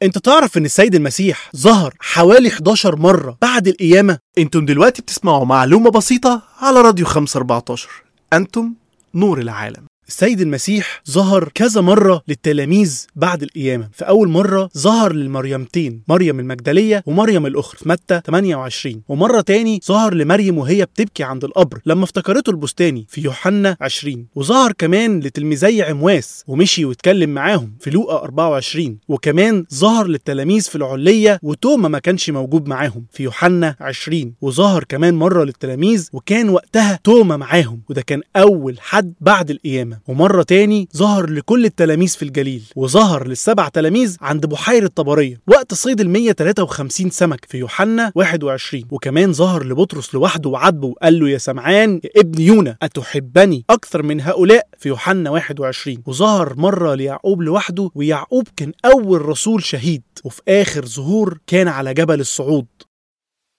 انت تعرف ان السيد المسيح ظهر حوالي 11 مرة بعد القيامة انتم دلوقتي بتسمعوا معلومة بسيطة على راديو 514 انتم نور العالم السيد المسيح ظهر كذا مرة للتلاميذ بعد القيامة فأول مرة ظهر للمريمتين مريم المجدلية ومريم الأخرى في متى 28 ومرة تاني ظهر لمريم وهي بتبكي عند القبر لما افتكرته البستاني في يوحنا 20 وظهر كمان لتلميذي عمواس ومشي واتكلم معاهم في لوقا 24 وكمان ظهر للتلاميذ في العلية وتوما ما كانش موجود معاهم في يوحنا 20 وظهر كمان مرة للتلاميذ وكان وقتها توما معاهم وده كان أول حد بعد القيامة ومرة تاني ظهر لكل التلاميذ في الجليل وظهر للسبع تلاميذ عند بحيرة طبرية وقت صيد ال 153 سمك في يوحنا 21 وكمان ظهر لبطرس لوحده وعاتبه وقال له يا سمعان يا ابن يونا أتحبني أكثر من هؤلاء في يوحنا 21 وظهر مرة ليعقوب لوحده ويعقوب كان أول رسول شهيد وفي آخر ظهور كان على جبل الصعود